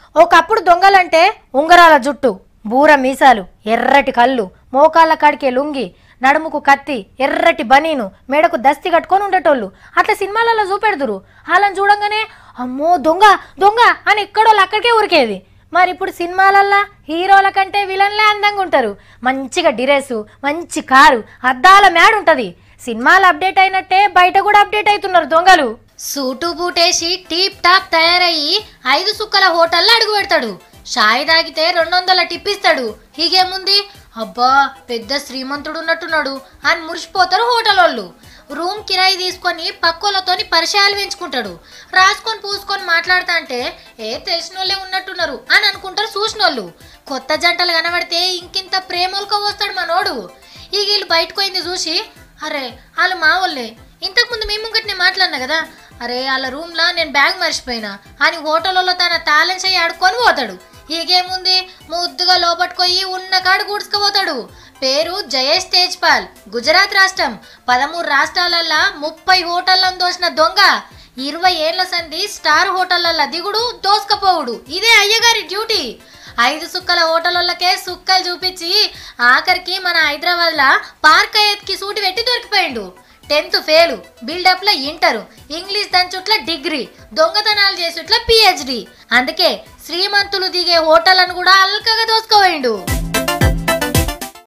ఒకప్పుడు దొంగలంటే ఉంగరాల జుట్టు బూర మీసాలు ఎర్రటి కళ్ళు మోకాళ్ళ కాడికే లుంగి నడుముకు కత్తి ఎర్రటి బనీను మెడకు దస్తి కట్టుకొని ఉండేటోళ్ళు అట్లా సినిమాలలో చూపెడుదురు వాళ్ళని చూడంగానే అమ్మో దొంగ దొంగ అని ఎక్కడోళ్ళు అక్కడికే ఉరికేది మరి ఇప్పుడు సినిమాలల్లా హీరోల కంటే విలన్లే అందంగా ఉంటారు మంచిగా డిరెస్ మంచి కారు అద్దాల మ్యాడ్ ఉంటది సినిమాలు అప్డేట్ అయినట్టే బయట కూడా అప్డేట్ అవుతున్నారు దొంగలు సూటు బూటేసి టీప్ టాప్ తయారయ్యి ఐదు సుక్కల హోటల్లో అడుగు పెడతాడు షాయి తాగితే రెండు వందల టిప్ ఇస్తాడు హీగేముంది అబ్బా పెద్ద శ్రీమంతుడు ఉన్నట్టున్నాడు అని మురిసిపోతారు హోటల్ వాళ్ళు రూమ్ కిరాయి తీసుకొని పక్కోళ్ళతోని పరిచయాలు పెంచుకుంటాడు రాసుకొని పూసుకొని మాట్లాడతా అంటే ఏ తెలిసిన వాళ్ళే ఉన్నట్టున్నారు అని అనుకుంటారు చూసిన వాళ్ళు కొత్త జంటలు కనబడితే ఇంకింత ప్రేమలుగా వస్తాడు మనోడు ఈ వీళ్ళు బయటకు పోయింది చూసి అరే వాళ్ళు మా వాళ్ళే ఇంతకుముందు మేము ముంగట్నే మాట్లాడినా కదా అరే వాళ్ళ రూమ్లో నేను బ్యాగ్ మర్చిపోయినా అని హోటల్లో తన టాలెంట్స్ అయ్యి ఆడుకొని పోతాడు ఈగేముంది ముద్దుగా లోపట్టుకోయి ఉన్న కాడు కూడ్చుకుపోతాడు పేరు జయేష్ తేజ్పాల్ గుజరాత్ రాష్ట్రం పదమూడు రాష్ట్రాలల్లా ముప్పై హోటళ్లను దోసిన దొంగ ఇరవై ఏళ్ల సంధి స్టార్ హోటళ్లల్ల దిగుడు దోసుకపోవుడు ఇదే అయ్యగారి డ్యూటీ ఐదు సుక్కల హోటళ్ళకే సుక్కలు చూపించి ఆఖరికి మన హైదరాబాద్లో పార్క్ అయ్యేత్కి సూటి పెట్టి దొరికిపోయిండు టెన్త్ ఫెయిల్ బిల్డప్లో ఇంటరు ఇంగ్లీష్ దంచుట్ల డిగ్రీ దొంగతనాలు చేసుట్ల పిహెచ్డి అందుకే శ్రీమంతులు దిగే హోటళ్లను కూడా అల్కగా దోసుకోపోయిండు